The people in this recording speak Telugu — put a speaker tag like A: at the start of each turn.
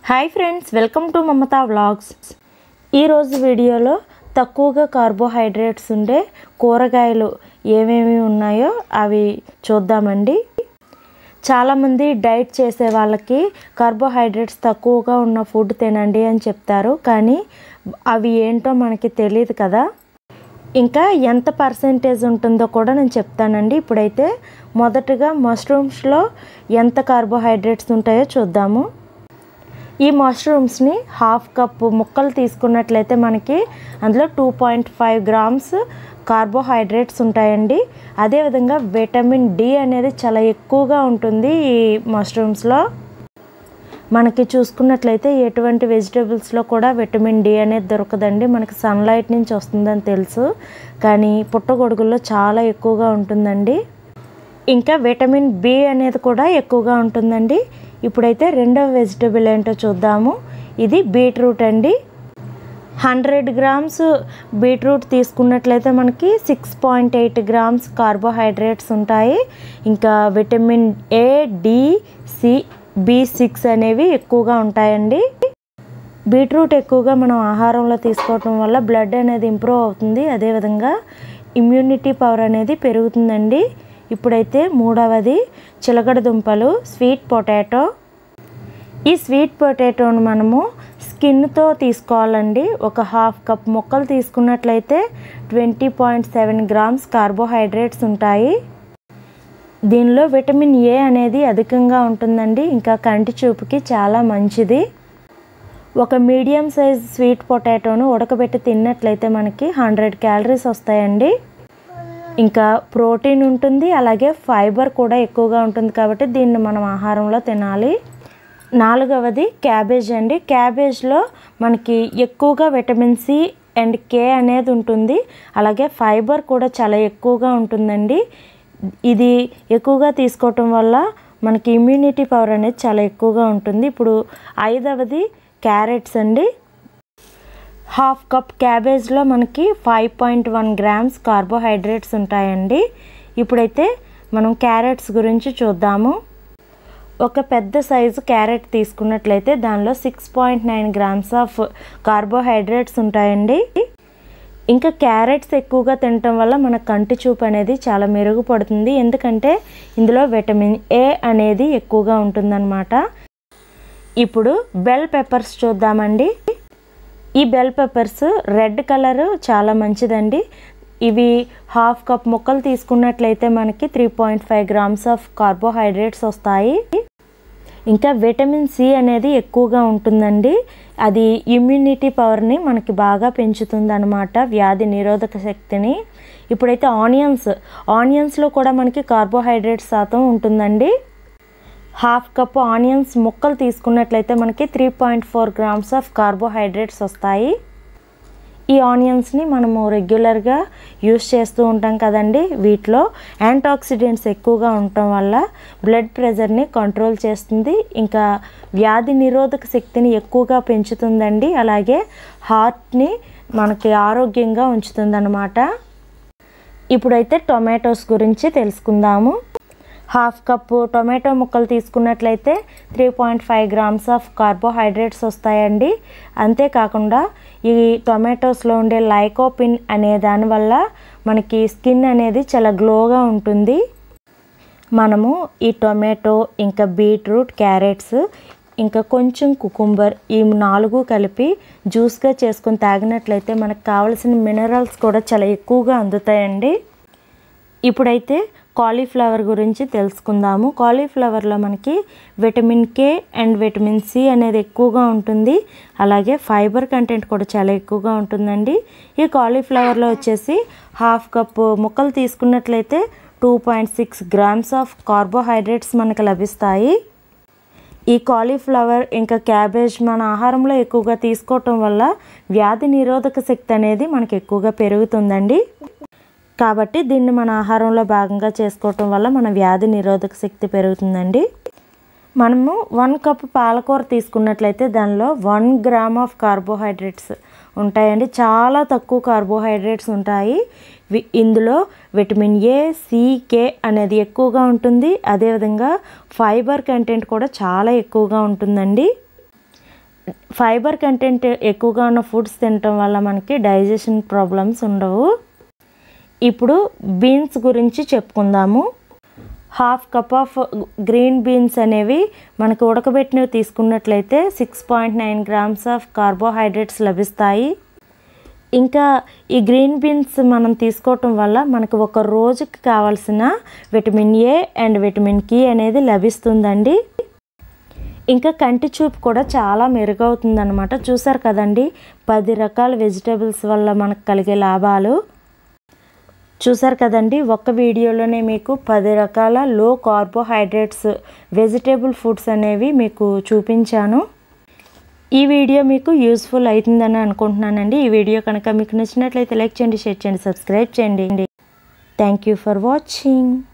A: hi friends welcome to Mamata vlogs ఈరోజు వీడియోలో తక్కువగా కార్బోహైడ్రేట్స్ ఉండే కూరగాయలు ఏమేమి ఉన్నాయో అవి చూద్దామండి చాలామంది డైట్ చేసే వాళ్ళకి కార్బోహైడ్రేట్స్ తక్కువగా ఉన్న ఫుడ్ తినండి అని చెప్తారు కానీ అవి ఏంటో మనకి తెలియదు కదా ఇంకా ఎంత పర్సెంటేజ్ ఉంటుందో కూడా నేను చెప్తానండి ఇప్పుడైతే మొదటగా మష్రూమ్స్లో ఎంత కార్బోహైడ్రేట్స్ ఉంటాయో చూద్దాము ఈ మష్రూమ్స్ని హాఫ్ కప్ ముక్కలు తీసుకున్నట్లయితే మనకి అందులో two point five grams carbohydrates ఉంటాయండి అదేవిధంగా విటమిన్ డి అనేది చాలా ఎక్కువగా ఉంటుంది ఈ మష్రూమ్స్లో మనకి చూసుకున్నట్లయితే ఎటువంటి వెజిటేబుల్స్లో కూడా విటమిన్ డి అనేది దొరకదండి మనకి సన్లైట్ నుంచి వస్తుందని తెలుసు కానీ పుట్టగొడుగుల్లో చాలా ఎక్కువగా ఉంటుందండి ఇంకా విటమిన్ బి అనేది కూడా ఎక్కువగా ఉంటుందండి ఇప్పుడైతే రెండవ వెజిటేబుల్ ఏంటో చూద్దాము ఇది బీట్రూట్ అండి హండ్రెడ్ గ్రామ్స్ బీట్రూట్ తీసుకున్నట్లయితే మనకి six point eight grams carbohydrates ఉంటాయి ఇంకా vitamin A D C B six అనేవి ఎక్కువగా ఉంటాయండి బీట్రూట్ ఎక్కువగా మనం ఆహారంలో తీసుకోవటం వల్ల బ్లడ్ అనేది ఇంప్రూవ్ అవుతుంది అదేవిధంగా ఇమ్యూనిటీ పవర్ అనేది పెరుగుతుందండి ఇప్పుడైతే మూడవది చిలకడ దుంపలు స్వీట్ పొటాటో ఈ స్వీట్ పొటాటోను మనము స్కిన్తో తీసుకోవాలండి ఒక హాఫ్ కప్ ముక్కలు తీసుకున్నట్లయితే twenty point seven grams carbohydrates ఉంటాయి దీనిలో విటమిన్ ఏ అనేది అధికంగా ఉంటుందండి ఇంకా కంటి చూపుకి చాలా మంచిది ఒక మీడియం సైజ్ స్వీట్ పొటాటోను ఉడకబెట్టి తిన్నట్లయితే మనకి హండ్రెడ్ క్యాలరీస్ వస్తాయండి ఇంకా ప్రోటీన్ ఉంటుంది అలాగే ఫైబర్ కూడా ఎక్కువగా ఉంటుంది కాబట్టి దీన్ని మనం ఆహారంలో తినాలి నాలుగవది క్యాబేజ్ అండి క్యాబేజ్లో మనకి ఎక్కువగా విటమిన్ సి అండ్ కే అనేది ఉంటుంది అలాగే ఫైబర్ కూడా చాలా ఎక్కువగా ఉంటుందండి ఇది ఎక్కువగా తీసుకోవటం వల్ల మనకి ఇమ్యూనిటీ పవర్ అనేది చాలా ఎక్కువగా ఉంటుంది ఇప్పుడు ఐదవది క్యారెట్స్ అండి హాఫ్ కప్ క్యాబేజ్లో మనకి five point one grams carbohydrates ఉంటాయండి ఇప్పుడైతే మనం క్యారెట్స్ గురించి చూద్దాము ఒక పెద్ద సైజు క్యారెట్ తీసుకున్నట్లయితే దానిలో six point nine grams of carbohydrates ఉంటాయండి ఇంకా క్యారెట్స్ ఎక్కువగా తినటం వల్ల మన కంటి చూపు అనేది చాలా మెరుగుపడుతుంది ఎందుకంటే ఇందులో విటమిన్ ఏ అనేది ఎక్కువగా ఉంటుందన్నమాట ఇప్పుడు బెల్ పెప్పర్స్ చూద్దామండి ఈ బెల్ పెప్పర్స్ రెడ్ కలర్ చాలా మంచిదండి ఇవి హాఫ్ కప్ ముక్కలు తీసుకున్నట్లయితే మనకి three point five grams of carbohydrates వస్తాయి ఇంకా విటమిన్ సి అనేది ఎక్కువగా ఉంటుందండి అది ఇమ్యూనిటీ పవర్ని మనకి బాగా పెంచుతుంది అనమాట వ్యాధి నిరోధక శక్తిని ఇప్పుడైతే ఆనియన్స్ ఆనియన్స్లో కూడా మనకి కార్బోహైడ్రేట్ శాతం ఉంటుందండి హాఫ్ కప్ ఆనియన్స్ ముక్కలు తీసుకున్నట్లయితే మనకి three point four grams of carbohydrates వస్తాయి ఈ ఆనియన్స్ని మనము రెగ్యులర్గా యూస్ చేస్తూ ఉంటాం కదండి వీటిలో యాంటాక్సిడెంట్స్ ఎక్కువగా ఉండటం వల్ల బ్లడ్ ప్రెషర్ని కంట్రోల్ చేస్తుంది ఇంకా వ్యాధి నిరోధక శక్తిని ఎక్కువగా పెంచుతుందండి అలాగే హార్ట్ని మనకి ఆరోగ్యంగా ఉంచుతుందన్నమాట ఇప్పుడైతే టొమాటోస్ గురించి తెలుసుకుందాము హాఫ్ కప్పు టొమాటో ముక్కలు తీసుకున్నట్లయితే three point five grams of carbohydrates వస్తాయండి అంతేకాకుండా ఈ టొమాటోస్లో ఉండే లైకోపిన్ అనే దానివల్ల మనకి స్కిన్ అనేది చాలా గ్లోగా ఉంటుంది మనము ఈ టొమాటో ఇంకా బీట్రూట్ క్యారెట్స్ ఇంకా కొంచెం కుకుంబర్ ఈ నాలుగు కలిపి జ్యూస్గా చేసుకొని తాగినట్లయితే మనకు కావలసిన మినరల్స్ కూడా చాలా ఎక్కువగా అందుతాయండి ఇప్పుడైతే కాలీఫ్లవర్ గురించి తెలుసుకుందాము కాలీఫ్లవర్లో మనకి vitamin K and vitamin C అనేది ఎక్కువగా ఉంటుంది అలాగే ఫైబర్ కంటెంట్ కూడా చాలా ఎక్కువగా ఉంటుందండి ఈ కాలీఫ్లవర్లో వచ్చేసి హాఫ్ కప్ ముక్కలు తీసుకున్నట్లయితే two point six grams of carbohydrates మనకు లభిస్తాయి ఈ కాలీఫ్లవర్ ఇంకా క్యాబేజ్ మన ఆహారంలో ఎక్కువగా తీసుకోవటం వల్ల వ్యాధి నిరోధక శక్తి అనేది మనకి ఎక్కువగా పెరుగుతుందండి కాబట్టి దీన్ని మన ఆహారంలో భాగంగా చేసుకోవటం వల్ల మన వ్యాధి నిరోధక శక్తి పెరుగుతుందండి మనము వన్ కప్ పాలకూర తీసుకున్నట్లయితే దానిలో వన్ గ్రామ్ ఆఫ్ కార్బోహైడ్రేట్స్ ఉంటాయండి చాలా తక్కువ కార్బోహైడ్రేట్స్ ఉంటాయి ఇందులో విటమిన్ ఏ సి కే అనేది ఎక్కువగా ఉంటుంది అదేవిధంగా ఫైబర్ కంటెంట్ కూడా చాలా ఎక్కువగా ఉంటుందండి ఫైబర్ కంటెంట్ ఎక్కువగా ఉన్న ఫుడ్స్ తినటం వల్ల మనకి డైజెషన్ ప్రాబ్లమ్స్ ఉండవు ఇప్పుడు బీన్స్ గురించి చెప్పుకుందాము half cup of green beans అనేవి మనకు ఉడకబెట్టినవి తీసుకున్నట్లయితే six point nine grams of carbohydrates లభిస్తాయి ఇంకా ఈ గ్రీన్ బీన్స్ మనం తీసుకోవటం వల్ల మనకు ఒక రోజుకి కావాల్సిన విటమిన్ ఏ అండ్ విటమిన్ కి అనేది లభిస్తుందండి ఇంకా కంటి చూపు కూడా చాలా మెరుగవుతుంది అనమాట చూసారు కదండి పది రకాల వెజిటేబుల్స్ వల్ల మనకు కలిగే లాభాలు చూసారు కదండి ఒక్క వీడియోలోనే మీకు పది రకాల లో కార్బోహైడ్రేట్స్ వెజిటేబుల్ ఫుడ్స్ అనేవి మీకు చూపించాను ఈ వీడియో మీకు యూస్ఫుల్ అవుతుందని అనుకుంటున్నానండి ఈ వీడియో కనుక మీకు నచ్చినట్లయితే లైక్ చేయండి షేర్ చేయండి సబ్స్క్రైబ్ చేయండి థ్యాంక్ యూ ఫర్ వాచింగ్